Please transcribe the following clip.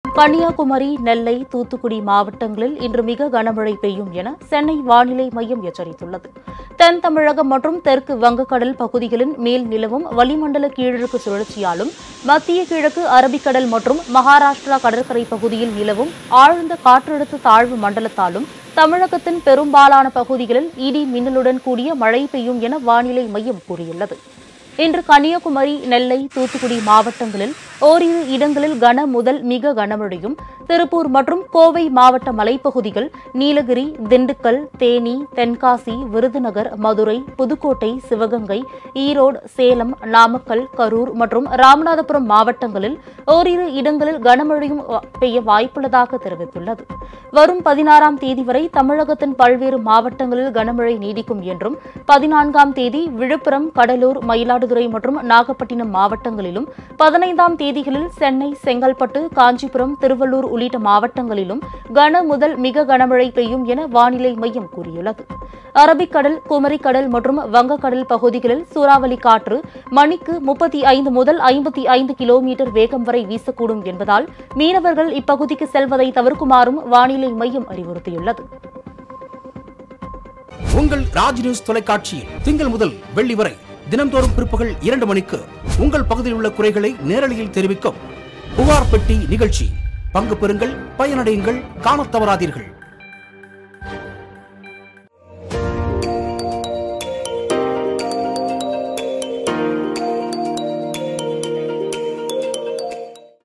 கன்னியாகுமரி நெல்லை தூத்துக்குடி மாவட்டங்களில் இன்று மிக கனமழை பெய்யும் என சென்னை வானிலை மையம் எச்சரித்துள்ளது தென் தமிழகம் மற்றும் தெற்கு வங்கக்கடல் பகுதிகளின் மேல் நிலவும் வளிமண்டல கீழடுக்கு சுழற்சியாலும் மத்திய கிழக்கு அரபிக்கடல் மற்றும் மகாராஷ்டிரா கடற்கரை பகுதியில் நிலவும் ஆழ்ந்த காற்றழுத்த தாழ்வு மண்டலத்தாலும் தமிழகத்தின் பெரும்பாலான பகுதிகளில் இடி மின்னலுடன் கூடிய மழை பெய்யும் என வானிலை மையம் கூறியுள்ளது இன்று கன்னியாகுமரி நெல்லை தூத்துக்குடி மாவட்டங்களில் ஓரிரு இடங்களில் கன முதல் மிக கனமழையும் திருப்பூர் மற்றும் கோவை மாவட்ட மலைப்பகுதிகள் நீலகிரி திண்டுக்கல் தேனி தென்காசி விருதுநகர் மதுரை புதுக்கோட்டை சிவகங்கை ஈரோடு சேலம் நாமக்கல் கரூர் மற்றும் ராமநாதபுரம் மாவட்டங்களில் ஓரிரு இடங்களில் கனமழையும் வ- பெய்ய வாய்ப்புள்ளதாக தெரிவித்துள்ளது வரும் பதினாறாம் தேதி வரை தமிழகத்தின் பல்வேறு மாவட்டங்களில் கனமழை நீடிக்கும் என்றும் பதினான்காம் தேதி விழுப்புரம் கடலூர் மயிலாடுதுறை மற்றும் நாகப்பட்டினம் மாவட்டங்களிலும் பதினைந்தாம் தேதிகளில் சென்னை செங்கல்பட்டு காஞ்சிபுரம் திருவள்ளூர் உள்ளிட்ட மாவட்டங்களிலும் கன முதல் மிக கனமழை பெய்யும் என வானிலை மையம் கூறியுள்ளது அரபிக்கடல் குமரிக்கடல் மற்றும் வங்கக்கடல் பகுதிகளில் சூறாவளி காற்று மணிக்கு முப்பத்தி ஐந்து முதல் ஐம்பத்தி ஐந்து கிலோமீட்டர் வேகம் வரை வீசக்கூடும் என்பதால் மீனவர்கள் இப்பகுதிக்கு செல்வதை தவிர்க்குமாறும் வானிலை மையம் அறிவுறுத்தியுள்ளது உங்கள் ராஜ் நியூஸ் தொலைக்காட்சியில் திங்கள் முதல் வெள்ளி வரை தினம்தோறும் பிற்பகல் இரண்டு மணிக்கு உங்கள் பகுதியில் உள்ள குறைகளை நேரலையில் தெரிவிக்கும் புகார் பெட்டி நிகழ்ச்சி பங்கு பெறுங்கள் பயனடையுங்கள் காணத் தவறாதீர்கள்